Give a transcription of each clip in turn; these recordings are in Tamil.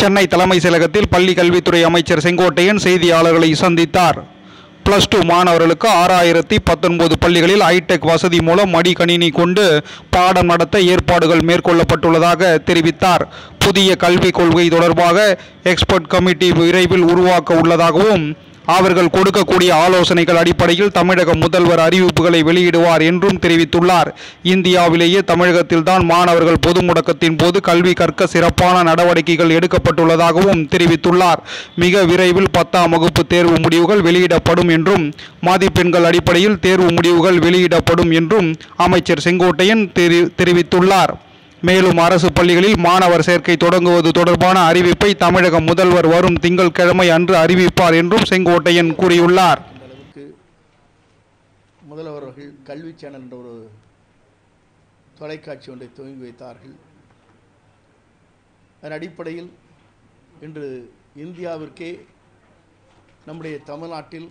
சென்னை தலைமைச் செயலகத்தில் பள்ளி கல்வித்துறை அமைச்சர் செங்கோட்டையன் செய்தியாளர்களை சந்தித்தார் பிளஸ் டூ மாணவர்களுக்கு ஆறாயிரத்தி பத்தொன்பது பள்ளிகளில் ஹைடெக் வசதி மூலம் மடிக்கணினி கொண்டு பாடம் நடத்த ஏற்பாடுகள் மேற்கொள்ளப்பட்டுள்ளதாக தெரிவித்தார் புதிய கல்விக் கொள்கை தொடர்பாக எக்ஸ்பர்ட் கமிட்டி விரைவில் உருவாக்க உள்ளதாகவும் அவர்கள் கொடுக்கக்கூடிய ஆலோசனைகள் அடிப்படையில் தமிழக முதல்வர் அறிவிப்புகளை வெளியிடுவார் என்றும் தெரிவித்துள்ளார் இந்தியாவிலேயே தமிழகத்தில்தான் மாணவர்கள் பொது முடக்கத்தின் போது கல்வி கற்க சிறப்பான நடவடிக்கைகள் எடுக்கப்பட்டுள்ளதாகவும் தெரிவித்துள்ளார் மிக விரைவில் பத்தாம் வகுப்பு தேர்வு முடிவுகள் வெளியிடப்படும் என்றும் மதிப்பெண்கள் அடிப்படையில் தேர்வு முடிவுகள் வெளியிடப்படும் என்றும் அமைச்சர் செங்கோட்டையன் தெரி தெரிவித்துள்ளார் மேலும் அரசு பள்ளிகளில் மாணவர் சேர்க்கை தொடங்குவது தொடர்பான அறிவிப்பை தமிழக முதல்வர் வரும் திங்கட்கிழமை அன்று அறிவிப்பார் என்றும் செங்கோட்டையன் கூறியுள்ளார் இந்த அளவுக்கு முதல்வர் அவர்கள் கல்வி சேனல் என்ற ஒரு தொலைக்காட்சி ஒன்றை துவங்கி வைத்தார்கள் அதன் அடிப்படையில் இன்று இந்தியாவிற்கே நம்முடைய தமிழ்நாட்டில்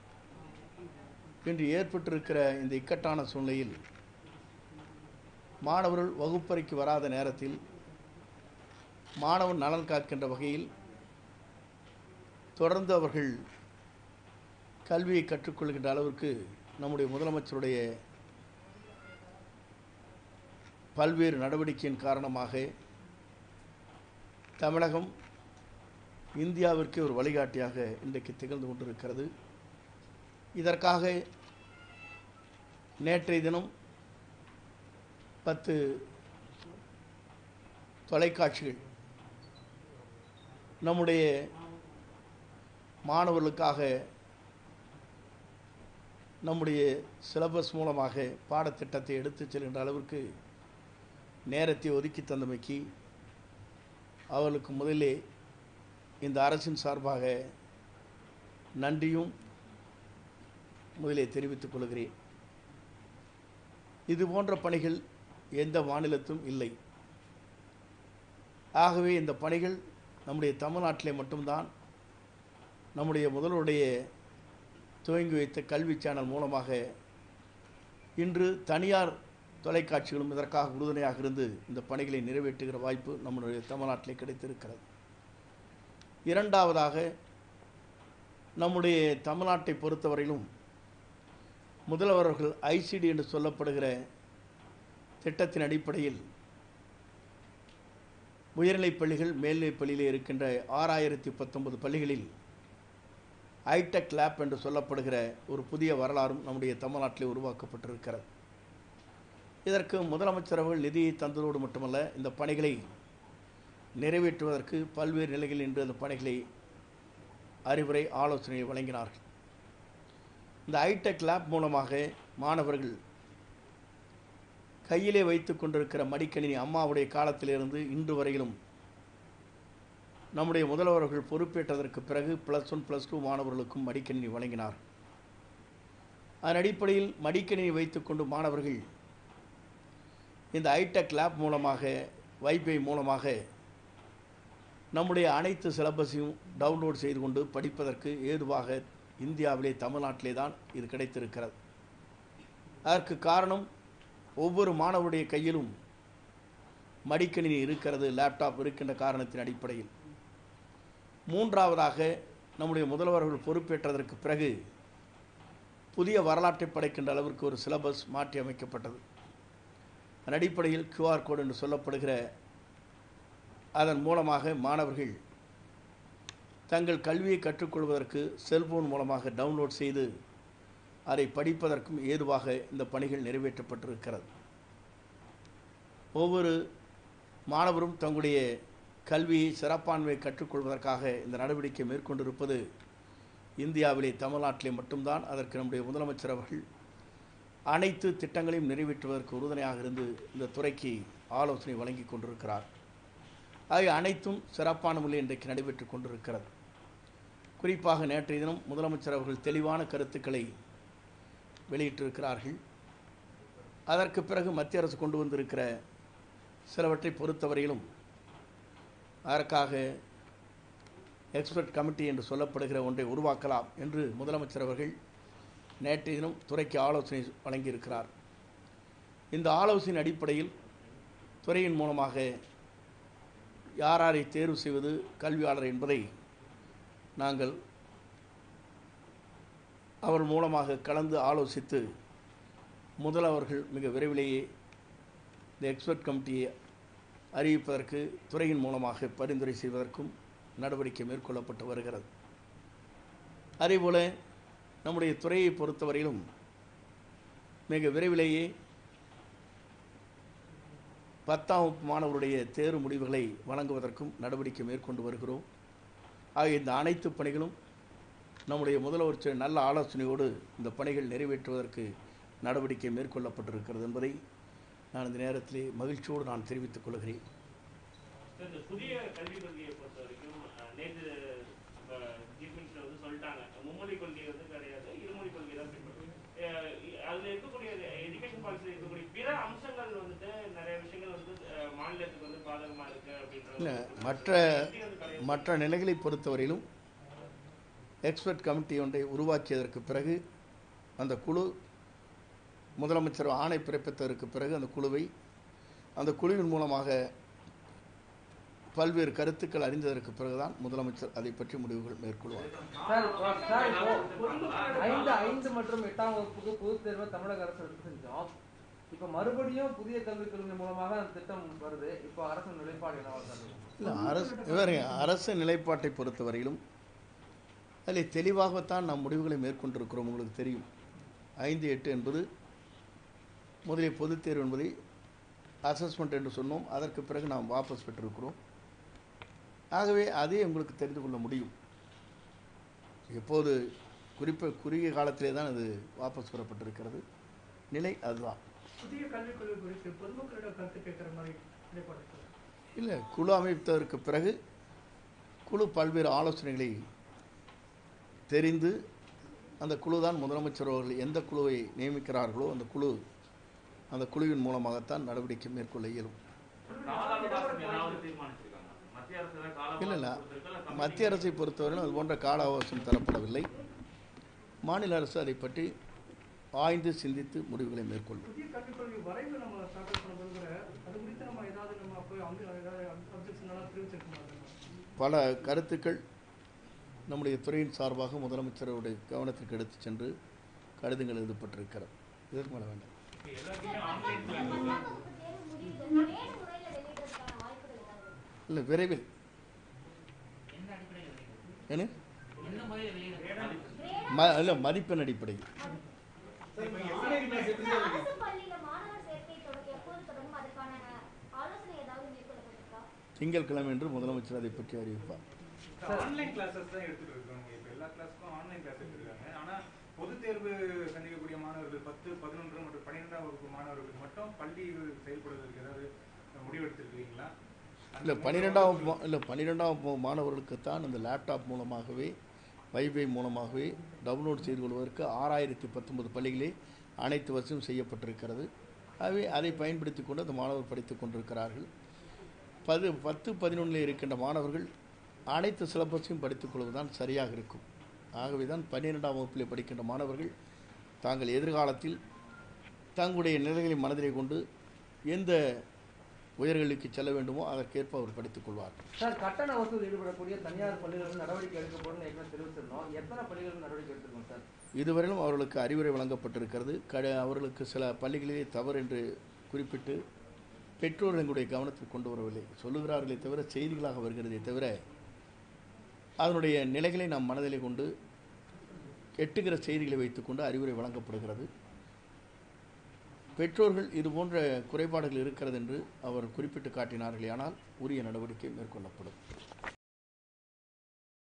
இன்று ஏற்பட்டிருக்கிற இந்த இக்கட்டான சூழ்நிலையில் மாணவர்கள் வகுப்பறைக்கு வராத நேரத்தில் மாணவன் நலன் காக்கின்ற வகையில் தொடர்ந்து அவர்கள் கல்வியை கற்றுக்கொள்கின்ற அளவிற்கு நம்முடைய முதலமைச்சருடைய பல்வேறு நடவடிக்கையின் காரணமாக தமிழகம் இந்தியாவிற்கே ஒரு வழிகாட்டியாக இன்றைக்கு திகழ்ந்து கொண்டிருக்கிறது இதற்காக நேற்றைய தினம் பத்து தொலைக்காட்சிகள் நம்முடைய மாணவர்களுக்காக நம்முடைய சிலபஸ் மூலமாக பாடத்திட்டத்தை எடுத்துச் செல்கின்ற அளவிற்கு நேரத்தை ஒதுக்கி தந்தமைக்கு அவர்களுக்கு முதலே இந்த அரசின் சார்பாக நன்றியும் முதலே தெரிவித்துக் கொள்கிறேன் இது போன்ற பணிகள் எந்த மாநிலத்தும் இல்லை ஆகவே இந்த பணிகள் நம்முடைய தமிழ்நாட்டிலே மட்டும்தான் நம்முடைய முதல்வருடைய துவங்கி வைத்த கல்வி சேனல் மூலமாக இன்று தனியார் தொலைக்காட்சிகளும் இதற்காக உறுதுணையாக இருந்து இந்த பணிகளை நிறைவேற்றுகிற வாய்ப்பு நம்முடைய தமிழ்நாட்டிலே கிடைத்திருக்கிறது இரண்டாவதாக நம்முடைய தமிழ்நாட்டை பொறுத்தவரையிலும் முதல்வர்கள் ஐசிடி என்று சொல்லப்படுகிற திட்டத்தின் அடிப்படையில் உயர்நிலைப் பள்ளிகள் மேல்நிலைப் பள்ளியிலே இருக்கின்ற ஆறாயிரத்தி பத்தொன்பது பள்ளிகளில் ஹைடெக் லேப் என்று சொல்லப்படுகிற ஒரு புதிய வரலாறும் நம்முடைய தமிழ்நாட்டிலே உருவாக்கப்பட்டிருக்கிறது இதற்கு முதலமைச்சர் அவர்கள் நிதியை தந்ததோடு மட்டுமல்ல இந்த பணிகளை நிறைவேற்றுவதற்கு பல்வேறு நிலைகளில் இன்று அந்த பணிகளை அறிவுரை ஆலோசனை வழங்கினார்கள் இந்த ஹைடெக் லேப் மூலமாக மாணவர்கள் கையிலே வைத்து கொண்டிருக்கிற மடிக்கணினி அம்மாவுடைய காலத்திலிருந்து இன்று வரையிலும் நம்முடைய முதல்வர்கள் பொறுப்பேற்றதற்கு பிறகு ப்ளஸ் ஒன் ப்ளஸ் டூ மாணவர்களுக்கும் மடிக்கணினி வழங்கினார் அதன் அடிப்படையில் மடிக்கணினி வைத்துக்கொண்டு மாணவர்கள் இந்த ஹைடெக் லேப் மூலமாக வைஃபை மூலமாக நம்முடைய அனைத்து சிலபஸையும் டவுன்லோட் செய்து கொண்டு படிப்பதற்கு ஏதுவாக இந்தியாவிலே தமிழ்நாட்டிலே தான் இது கிடைத்திருக்கிறது அதற்கு காரணம் ஒவ்வொரு மாணவருடைய கையிலும் மடிக்கணினி இருக்கிறது லேப்டாப் இருக்கின்ற காரணத்தின் அடிப்படையில் மூன்றாவதாக நம்முடைய முதல்வர்கள் பொறுப்பேற்றதற்கு பிறகு புதிய வரலாற்றை படைக்கின்ற அளவிற்கு ஒரு சிலபஸ் மாற்றி அமைக்கப்பட்டது அதன் அடிப்படையில் கியூஆர் கோடு என்று சொல்லப்படுகிற அதன் மூலமாக மாணவர்கள் தங்கள் கல்வியை கற்றுக்கொள்வதற்கு செல்போன் மூலமாக டவுன்லோட் செய்து அதை படிப்பதற்கும் ஏதுவாக இந்த பணிகள் நிறைவேற்றப்பட்டிருக்கிறது ஒவ்வொரு மாணவரும் தங்களுடைய கல்வியை சிறப்பான்மையை கற்றுக்கொள்வதற்காக இந்த நடவடிக்கை மேற்கொண்டிருப்பது இந்தியாவிலே தமிழ்நாட்டிலே மட்டும்தான் அதற்கு நம்முடைய முதலமைச்சர் அவர்கள் அனைத்து திட்டங்களையும் நிறைவேற்றுவதற்கு உறுதுணையாக இருந்து இந்த துறைக்கு ஆலோசனை வழங்கி கொண்டிருக்கிறார் ஆகிய அனைத்தும் சிறப்பான முறையில் இன்றைக்கு நடைபெற்றுக் கொண்டிருக்கிறது குறிப்பாக நேற்றைய தினம் முதலமைச்சர் அவர்கள் தெளிவான கருத்துக்களை வெளியிட்டிருக்கிறார்கள் அதற்கு பிறகு மத்திய அரசு கொண்டு வந்திருக்கிற சிலவற்றை பொறுத்தவரையிலும் அதற்காக எக்ஸ்பர்ட் கமிட்டி என்று சொல்லப்படுகிற ஒன்றை உருவாக்கலாம் என்று முதலமைச்சர் அவர்கள் நேற்றைய தினம் துறைக்கு ஆலோசனை வழங்கியிருக்கிறார் இந்த ஆலோசனை அடிப்படையில் துறையின் மூலமாக யார் யாரை தேர்வு செய்வது கல்வியாளர் என்பதை நாங்கள் அவர் மூலமாக கலந்து ஆலோசித்து முதல்வர்கள் மிக விரைவிலேயே இந்த எக்ஸ்பர்ட் கமிட்டியை அறிவிப்பதற்கு துறையின் மூலமாக பரிந்துரை செய்வதற்கும் நடவடிக்கை மேற்கொள்ளப்பட்டு வருகிறது அதேபோல நம்முடைய துறையை பொறுத்தவரையிலும் மிக விரைவிலேயே பத்தாம் வகுப்பு மாணவருடைய தேர்வு முடிவுகளை வழங்குவதற்கும் நடவடிக்கை மேற்கொண்டு வருகிறோம் ஆகிய இந்த அனைத்து பணிகளும் நம்முடைய முதல்வர் நல்ல ஆலோசனையோடு இந்த பணிகள் நிறைவேற்றுவதற்கு நடவடிக்கை மேற்கொள்ளப்பட்டிருக்கிறது என்பதை நான் இந்த நேரத்திலே மகிழ்ச்சியோடு நான் தெரிவித்துக் கொள்கிறேன் இந்த புதிய கல்விக் கொள்கையை பொறுத்த வரைக்கும் அஹ், நேற்று சீஃப் மினிஸ்டர் வந்து சொல்லிட்டாங்க மும்மொழி கொள்கை வந்து கிடையாது இருமொழி கொள்கை தான் பின்பற்றும் அஹ், அதுல இருக்கக்கூடிய எஜுகேஷன் பாலிசியில் இருக்கக்கூடிய பிற அம்சங்கள் வந்துட்டு நிறைய விஷயங்கள் வந்து அஹ், மாநிலத்துக்கு வந்து பாதகமா இருக்கு அப்படின்றது இல்லை வந்து மற்ற எப்படி வந்து கிடையாது? மற்ற நிலைகளை பொறுத்தவரையிலும் எக்ஸ்பர்ட் கமிட்டி ஒன்றை உருவாக்கியதற்கு பிறகு அந்த குழு முதலமைச்சர் ஆணை பிறப்பித்ததற்கு பிறகு அந்த குழுவை அந்த குழுவின் மூலமாக பல்வேறு கருத்துக்கள் அறிந்ததற்கு பிறகுதான் முதலமைச்சர் அதை பற்றி முடிவுகள் மேற்கொள்வார் சார் சார் இப்போ ஐந்து ஐந்து மற்றும் எட்டாம் வகுப்புக்கு பொதுத் தேர்வை தமிழக அரசு ரத்து செஞ்சோம் இப்போ மறுபடியும் புதிய கல்விக் கொள்கை மூலமாக அந்த திட்டம் வருது இப்போ அரசு நிலைப்பாடு என்னவா சார் இருக்கும்? இல்லை அரசு இவருங்க அரசு நிலைப்பாட்டை பொறுத்தவரையிலும் அதில் தெளிவாகத்தான் நாம் முடிவுகளை மேற்கொண்டிருக்கிறோம் உங்களுக்கு தெரியும் ஐந்து எட்டு என்பது முதலில் பொதுத் தேர்வு என்பதை அசஸ்மெண்ட் என்று சொன்னோம் அதற்கு பிறகு நாம் வாபஸ் பெற்றிருக்கிறோம் ஆகவே அதே உங்களுக்கு தெரிந்து கொள்ள முடியும் எப்போது குறிப்ப குறுகிய காலத்திலே தான் அது வாபஸ் பெறப்பட்டிருக்கிறது நிலை அதுதான் புதிய கல்விக் கொள்கை குறித்து பொதுமக்களிடம் கருத்து கேட்கிற மாதிரி நிலைப்பாடு இருக்கு. இல்லை குழு அமைத்ததற்கு பிறகு குழு பல்வேறு ஆலோசனைகளை தெரிந்து அந்த குழு தான் முதலமைச்சர் அவர்கள் எந்த குழுவை நியமிக்கிறார்களோ அந்த குழு அந்த குழுவின் மூலமாகத்தான் நடவடிக்கை மேற்கொள்ள இயலும் கால அவகாசம் ஏதாவது தீர்மானிச்சிருக்காங்க மத்திய அரசு ஏதாவது கால இல்லை இல்லை அவகாசம் கொடுத்திருக்கா? இல்ல மத்திய அரசை பொறுத்தவரையிலும் அது போன்ற கால அவகாசம் தரப்படவில்லை மாநில அரசு அதை பற்றி ஆய்ந்து சிந்தித்து முடிவுகளை மேற்கொள்ளும் புதிய கல்விக் கொள்கை வரைவு நம்ம தாக்கல் பண்ண போது கூட அது குறித்து நம்ம ஏதாவது நம்ம போய் வந்து ஏதாவது அப்ஜெக்ஷன் எல்லாம் தெரிவிச்சிருக்கோம் பல கருத்துக்கள் நம்முடைய துறையின் சார்பாக முதலமைச்சருடைய கவனத்திற்கு எடுத்துச் சென்று கடிதங்கள் எழுதப்பட்டிருக்கிறது இதற்கு மேலே வேண்டாம் இப்ப எல்லாத்தையுமே ஆன்லைன் கிளாஸ் பத்தாம் வகுப்பு தேர்வு முடிவுகள் ஒரே முறையில் வெளியிடுறதுக்கான வாய்ப்புகள் ஏதாவது இருக்கா? இல்லை விரைவில் என்ன ம இல்லை மதிப்பெண் அடிப்படையில் அரசு பள்ளியில மாணவர் சேர்க்கை தொடங்க எப்போது தொடங்கும் அதற்கான ஆலோசனை ஏதாவது மேற்கொள்ளப்பட்டிருக்கா திங்கட்கிழமை என்று முதலமைச்சர் அதை பற்றி அறிவிப்பார் ஆன்லைன் கிளாஸஸ் தான் எடுத்துட்டு இருக்காங்க இப்போ எல்லா கிளாஸ்க்கும் ஆன்லைன் கிளாஸ் எடுத்துருக்காங்க ஆனா பொது தேர்வு சந்திக்கக்கூடிய மாணவர்கள் பத்து பதினொன்று மற்றும் பன்னிரெண்டாம் வகுப்பு மாணவர்களுக்கு மட்டும் பள்ளி செயல்படுவதற்கு ஏதாவது முடிவெடுத்திருக்கீங்களா இல்லை பன்னிரெண்டாம் வகுப்பு இல்லை பன்னிரெண்டாம் வகுப்பு மாணவர்களுக்குத்தான் இந்த லேப்டாப் மூலமாகவே வைஃபை மூலமாகவே டவுன்லோட் செய்து கொள்வதற்கு ஆறாயிரத்தி பத்தொன்பது பள்ளிகளே அனைத்து வருஷமும் செய்யப்பட்டிருக்கிறது ஆகவே அதை பயன்படுத்தி கொண்டு அந்த மாணவர் படித்துக் கொண்டிருக்கிறார்கள் பது பத்து பதினொன்றில் இருக்கின்ற மாணவர்கள் அனைத்து சிலபஸையும் படித்துக் கொள்வதுதான் சரியாக இருக்கும் ஆகவே தான் பன்னிரெண்டாம் வகுப்பிலே படிக்கின்ற மாணவர்கள் தாங்கள் எதிர்காலத்தில் தங்களுடைய நிலைகளை மனதிலே கொண்டு எந்த உயர்கல்விக்கு செல்ல வேண்டுமோ அதற்கேற்ப அவர் படித்துக் கொள்வார் சார் கட்டண வசூல் ஈடுபடக்கூடிய தனியார் பள்ளிகளுக்கு நடவடிக்கை எடுக்கப்படும் ஏற்கனவே தெரிவிச்சிருந்தோம் எத்தனை பள்ளிகளுக்கு நடவடிக்கை எடுத்திருக்கோம் சார் இதுவரையிலும் அவர்களுக்கு அறிவுரை வழங்கப்பட்டிருக்கிறது கட அவர்களுக்கு சில பள்ளிகளிலே தவறு என்று குறிப்பிட்டு பெற்றோர் எங்களுடைய கவனத்தில் கொண்டு வரவில்லை சொல்லுகிறார்களே தவிர செய்திகளாக வருகிறதே தவிர அதனுடைய நிலைகளை நாம் மனதிலே கொண்டு எட்டுகிற செய்திகளை வைத்துக்கொண்டு அறிவுரை வழங்கப்படுகிறது பெற்றோர்கள் இது போன்ற குறைபாடுகள் இருக்கிறது என்று அவர் குறிப்பிட்டு காட்டினார்களே ஆனால் உரிய நடவடிக்கை மேற்கொள்ளப்படும்